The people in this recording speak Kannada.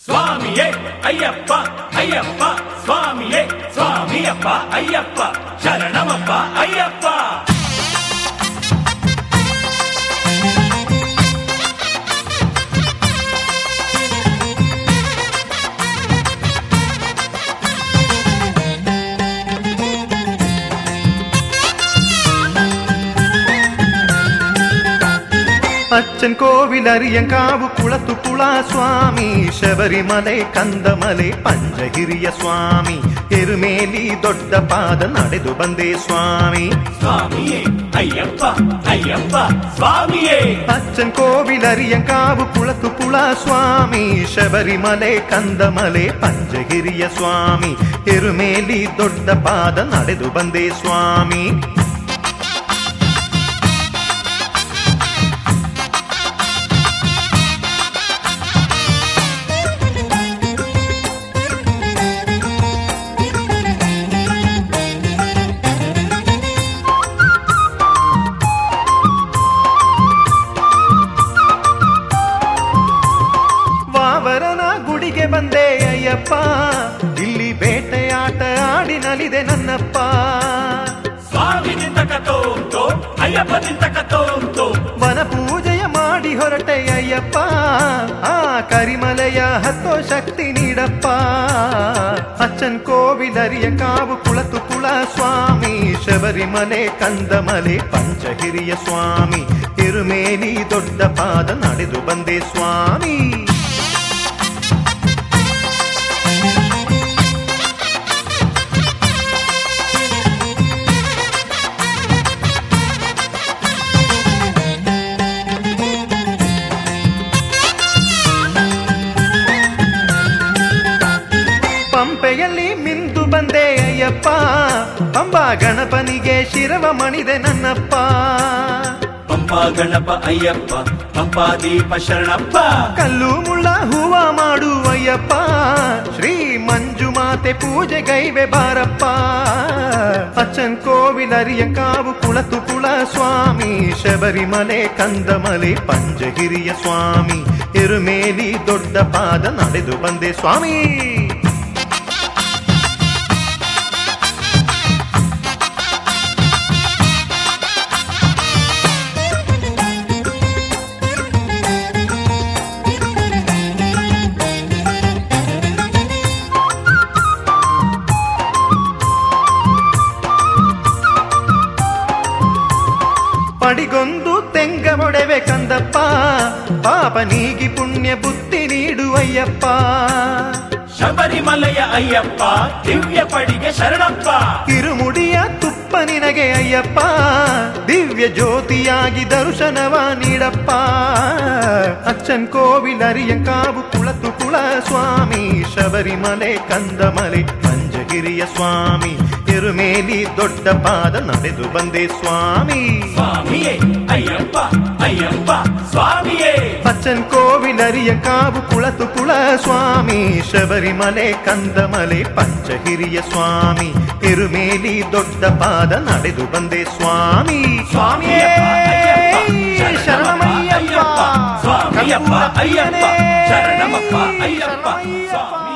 ಸ್ವಾಮಿಯೇ ಅಯ್ಯಪ್ಪ ಅಯ್ಯಪ್ಪ ಸ್ವಾಮಿಯೇ ಸ್ವಾಮಿಯಪ್ಪ ಅಯ್ಯಪ್ಪ ಶರಣಮಪ್ಪ ಅಯ್ಯಪ್ಪ അച്ഛൻ കോവിലറിയങ്കാവ് കുളത്തുകുള സ്വാമി ശബരിമലൈ കന്ദമലೈ ಪಂಚಹಿರಿಯ ಸ್ವಾಮಿ ಎರುಮೇಲಿ ದೊಡ್ಡ ಪಾದ ನಡೆದು ಬಂದೆ ಸ್ವಾಮಿ ಸ್ವಾಮಿಯೇ ಅಯ್ಯಪ್ಪ ಅಯ್ಯಪ್ಪ ಸ್ವಾಮಿಯೇ ಅಚ್ಚನ್ ಕೋವಿಲರಿಯಂಕಾವು ಕುಳತುಕುಳ ಸ್ವಾಮಿ ಶಬರಿಮಲೆ ಕಂದಮಲೆ ಪಂಚಗಿರಿಯ ಸ್ವಾಮಿ ಎರುಮೇಲಿ ದೊಡ್ಡ ಪಾದ ನಡೆದು ಬಂದೆ ಸ್ವಾಮಿ ವಾವರನ ಗುಡಿಗೆ ಬಂದೆ ಅಯ್ಯಪ್ಪ ಇಲ್ಲಿ ಬೇಟೆಯಾಟ ಆಡಿ ನಲಿದೆ ನನ್ನಪ್ಪ ಸ್ವಾಮಿ ನಿಂತಕ ತೋಂತೋ ಅಯ್ಯಪ್ಪ ನಿಂತಕ ತೋಂತೋ ವನ ಪೂಜೆಯ ಮಾಡಿ ಹೊರಟೆ ಅಯ್ಯಪ್ಪ ಆ ಕರಿಮಲೆಯ ಹತ್ತೋ ಶಕ್ತಿ ನೀಡಪ್ಪ ಅಚ್ಚನ್ ಕೋವಿಲರಿಯ ಕಾವು ಕುಳತು ಕುಳ ಸ್ವಾಮಿ ಶಬರಿಮಲೆ ಕಂದಮಲೆ ಪಂಚಹಿರಿಯ ಸ್ವಾಮಿ ಇರುಮೇಲಿ ದೊಡ್ಡ ಪಾದ ನಡೆದು ಬಂದೆ ಸ್ವಾಮಿ ಪಂಪೆಯಲ್ಲಿ ಮಿಂದು ಬಂದೆ ಅಯ್ಯಪ್ಪ ಪಂಬ ಗಣಪನಿಗೆ ಶಿರವ ಮಣಿದೆ ನನ್ನಪ್ಪ ಪಂಪ ಗಣಪ ಅಯ್ಯಪ್ಪ ಪಂಪಾ ದೀಪ ಶರಣಪ್ಪ ಕಲ್ಲು ಮುಳ್ಳ ಹೂವ ಮಾಡು ಅಯ್ಯಪ್ಪ ಶ್ರೀ ಮಂಜುಮಾತೆ ಪೂಜೆ ಗೈವೆ ಬಾರಪ್ಪ ಅಚ್ಚನ್ ಕೋವಿಲರಿಯ ಕಾವು ಕುಳತು ಕುಳ ಸ್ವಾಮಿ ಶಬರಿಮಲೆ ಕಂದಮಲೆ ಪಂಜಗಿರಿಯ ಸ್ವಾಮಿ ಎರುಮೇಲಿ ದೊಡ್ಡ ಪಾದ ನಡೆದು ಬಂದೆ ಸ್ವಾಮಿ ಪಡಿಗೊಂದು ತೆಂಗ ಮೊಡೆವೆ ಕಂದಪ್ಪ ಪಾಪ ನೀಗಿ ಪುಣ್ಯ ಬುದ್ಧಿ ನೀಡು ಅಯ್ಯಪ್ಪ ಶಬರಿಮಲೆಯ ಅಯ್ಯಪ್ಪ ದಿವ್ಯ ಪಡಿಗೆ ಶರಣಪ್ಪ ಕಿರುಮುಡಿಯ ತುಪ್ಪ ನಿನಗೆ ಅಯ್ಯಪ್ಪ ದಿವ್ಯ ಜ್ಯೋತಿಯಾಗಿ ದರ್ಶನವ ನೀಡಪ್ಪ ಅಚ್ಚನ್ ಕೋವಿಲರಿಯ ಕಾವು ಕುಳತು ಕುಳ ಸ್ವಾಮಿ ಶಬರಿಮಲೆ ಕಂದಮಲೆ ಪಂಜಗಿರಿಯ ಸ್ವಾಮಿ ಎರುಮೇಲಿ ದೊಡ್ಡ ಪಾದ ನಡೆದು ಬಂದೆ ಸ್ವಾಮಿ ಸ್ವಾಮಿಯೇ ಅಯ್ಯಪ್ಪ ಅಯ್ಯಪ್ಪ ಸ್ವಾಮಿಯೇ ಅಚ್ಚನ್ ಕೋವಿಲರಿಯ ಕಾವು ಕುಳತು ಕುಳ ಸ್ವಾಮಿ ಶಬರಿಮಲೆ ಕಂದಮಲೆ ಪಂಚಹಿರಿಯ ಸ್ವಾಮಿ ಎರುಮೇಲಿ ದೊಡ್ಡ ಪಾದ ನಡೆದು ಬಂದೆ ಸ್ವಾಮಿ ಸ್ವಾಮಿಯೇ ಶರಣಮಯ್ಯಪ್ಪ ಸ್ವಾಮಿಯಪ್ಪ ಅಯ್ಯಪ್ಪ ಶರಣಮಪ್ಪ ಅಯ್ಯಪ್ಪ ಸ್ವಾಮಿ